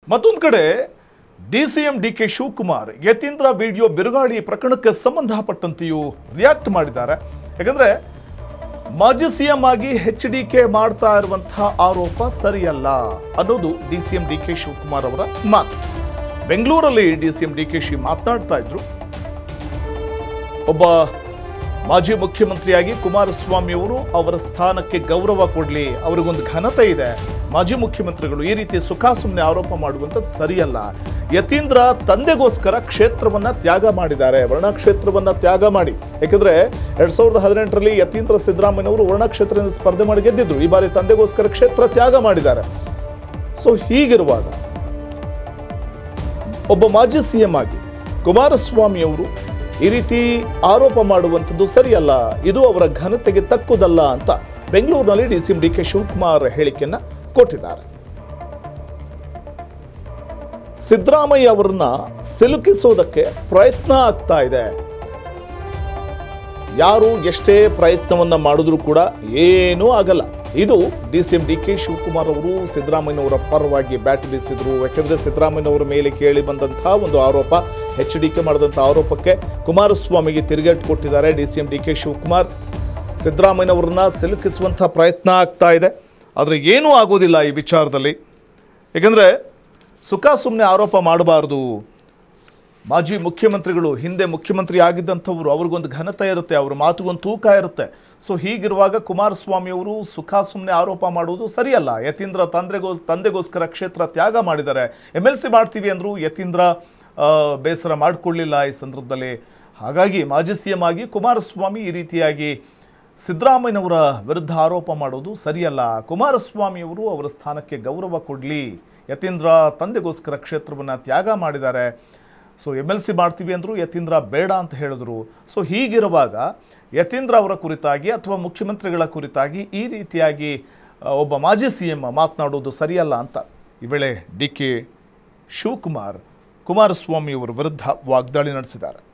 ಮತ್ತೊಂದು ಕಡೆ D C M D K Shivakumar Yathindra video ಬಿರುಗಾಳಿ ಪ್ರಕರಣಕ್ಕೆ ಸಂಬಂಧಪಟ್ಟಂತೆಯೂ ರಿಯಾಕ್ಟ್ ಮಾಡಿದ್ದಾರೆ ಯಾಕಂದ್ರೆ ಮಾಜಿ ಸಿಎಂ ಆಗಿ ಎಚ್ ಡಿ ಕೆ ಮಾಡ್ತಾ ಇರುವಂತಹ ಆರೋಪ ಸರಿಯಲ್ಲ ಅನ್ನೋದು D C M D K Shivakumar ಅವರ ಮಾತು ಬೆಂಗಳೂರಲ್ಲಿ D C M D K Shi ಮಾತನಾಡ್ತಾ ಇದ್ರು ಒಬ್ಬ ಮಾಜಿ ಮುಖ್ಯಮಂತ್ರಿಯಾಗಿ ಕುಮಾರಸ್ವಾಮಿ ಅವರು ಅವರ ಸ್ಥಾನಕ್ಕೆ ಗೌರವ ಕೊಡಲಿ ಅವರಿಗೊಂದು ಘನತೆ ಇದೆ ಮಾಜಿ ಮುಖ್ಯಮಂತ್ರಿಗಳು ಈ ರೀತಿ ಸುಖಾಸುಮ್ಮನೆ ಆರೋಪ ಮಾಡುವಂಥದ್ದು ಸರಿಯಲ್ಲ ಯತೀಂದ್ರ ತಂದೆಗೋಸ್ಕರ ಕ್ಷೇತ್ರವನ್ನ ತ್ಯಾಗ ಮಾಡಿದ್ದಾರೆ ವರ್ಣ ಕ್ಷೇತ್ರವನ್ನ ತ್ಯಾಗ ಮಾಡಿ ಯಾಕಂದ್ರೆ ಎರಡ್ ಸಾವಿರದ ಹದಿನೆಂಟರಲ್ಲಿ ಯತೀಂದ್ರ ಸಿದ್ದರಾಮಯ್ಯನವರು ವರ್ಣ ಕ್ಷೇತ್ರದಿಂದ ಸ್ಪರ್ಧೆ ಮಾಡಿ ಗೆದ್ದಿದ್ರು ಈ ಬಾರಿ ತಂದೆಗೋಸ್ಕರ ಕ್ಷೇತ್ರ ತ್ಯಾಗ ಮಾಡಿದ್ದಾರೆ ಸೊ ಹೀಗಿರುವಾಗ ಒಬ್ಬ ಮಾಜಿ ಸಿಎಂ ಆಗಿ ಕುಮಾರಸ್ವಾಮಿ ಅವರು ಈ ರೀತಿ ಆರೋಪ ಮಾಡುವಂಥದ್ದು ಸರಿಯಲ್ಲ ಇದು ಅವರ ಘನತೆಗೆ ತಕ್ಕುದಲ್ಲ ಅಂತ ಬೆಂಗಳೂರಿನಲ್ಲಿ D C M D K Shivakumar ಹೇಳಿಕೆಯನ್ನ ಕೊಟ್ಟಿದ್ದಾರೆ ಸಿದ್ದರಾಮಯ್ಯ ಅವರನ್ನ ಸಿಲುಕಿಸೋದಕ್ಕೆ ಪ್ರಯತ್ನ ಆಗ್ತಾ ಇದೆ ಯಾರು ಎಷ್ಟೇ ಪ್ರಯತ್ನವನ್ನ ಮಾಡಿದ್ರೂ ಕೂಡ ಏನೂ ಆಗಲ್ಲ ಇದು D C M D K Shivakumar ಅವರು ಸಿದ್ದರಾಮಯ್ಯನವರ ಪರವಾಗಿ ಬ್ಯಾಟ್ ಬೀಸಿದ್ರು ಯಾಕೆಂದ್ರೆ ಸಿದ್ದರಾಮಯ್ಯನವರ ಮೇಲೆ ಕೇಳಿ ಬಂದಂತಹ ಒಂದು ಆರೋಪ ಎಚ್ ಡಿ ಕೆ ಮಾಡಿದಂಥ ಆರೋಪಕ್ಕೆ ಕುಮಾರಸ್ವಾಮಿಗೆ ತಿರುಗೇಟು ಕೊಟ್ಟಿದ್ದಾರೆ D C M D K Shivakumar ಸಿದ್ದರಾಮಯ್ಯನವರನ್ನ ಸಿಲುಕಿಸುವಂಥ ಪ್ರಯತ್ನ ಆಗ್ತಾ ಇದೆ ಆದರೆ ಏನೂ ಆಗೋದಿಲ್ಲ ಈ ವಿಚಾರದಲ್ಲಿ ಯಾಕಂದರೆ ಸುಖ ಸುಮ್ಮನೆ ಆರೋಪ ಮಾಡಬಾರ್ದು ಮಾಜಿ ಮುಖ್ಯಮಂತ್ರಿಗಳು ಹಿಂದೆ ಮುಖ್ಯಮಂತ್ರಿ ಆಗಿದ್ದಂಥವ್ರು ಅವ್ರಿಗೊಂದು ಘನತೆ ಇರುತ್ತೆ ಅವ್ರ ಮಾತುಗೊಂದು ತೂಕ ಇರುತ್ತೆ ಸೊ ಹೀಗಿರುವಾಗ ಕುಮಾರಸ್ವಾಮಿ ಅವರು ಸುಖ ಸುಮ್ಮನೆ ಆರೋಪ ಮಾಡುವುದು ಸರಿಯಲ್ಲ ಯತೀಂದ್ರ ತಂದೆಗೋ ತಂದೆಗೋಸ್ಕರ ಕ್ಷೇತ್ರ ತ್ಯಾಗ ಮಾಡಿದ್ದಾರೆ ಎಮ್ ಎಲ್ ಸಿ ಮಾಡ್ತೀವಿ ಅಂದರು ಯತೀಂದ್ರ ಆ, ಬೇಸರ ಮಾಡಿಕೊಳ್ಳಿಲ್ಲ ಈ ಸಂದರ್ಭದಲ್ಲಿ ಹಾಗಾಗಿ ಮಾಜಿ ಸಿ ಎಂ ಆಗಿ ಕುಮಾರಸ್ವಾಮಿ ಈ ರೀತಿಯಾಗಿ ಸಿದ್ದರಾಮಯ್ಯನವರ ವಿರುದ್ಧ ಆರೋಪ ಮಾಡೋದು ಸರಿಯಲ್ಲ ಕುಮಾರಸ್ವಾಮಿಯವರು ಅವರ ಸ್ಥಾನಕ್ಕೆ ಗೌರವ ಕೊಡಲಿ ಯತೀಂದ್ರ ತಂದೆಗೋಸ್ಕರ ಕ್ಷೇತ್ರವನ್ನು ತ್ಯಾಗ ಮಾಡಿದ್ದಾರೆ ಸೊ ಎಮ್ ಎಲ್ ಸಿ ಮಾಡ್ತೀವಿ ಅಂದರು ಯತೀಂದ್ರ ಬೇಡ ಅಂತ ಹೇಳಿದ್ರು ಸೊ ಹೀಗಿರುವಾಗ ಯತೀಂದ್ರ ಅವರ ಕುರಿತಾಗಿ ಅಥವಾ ಮುಖ್ಯಮಂತ್ರಿಗಳ ಕುರಿತಾಗಿ ಈ ರೀತಿಯಾಗಿ ಆ, ಒಬ್ಬ ಮಾಜಿ ಸಿ ಎಂ ಮಾತನಾಡೋದು ಸರಿಯಲ್ಲ ಅಂತ ಈ ವೇಳೆ ಡಿ ಕೆ ಶಿವಕುಮಾರ್ ಕುಮಾರಸ್ವಾಮಿ ಅವರ ವಿರುದ್ಧ ವಾಗ್ದಾಳಿ ನಡೆಸಿದ್ದಾರೆ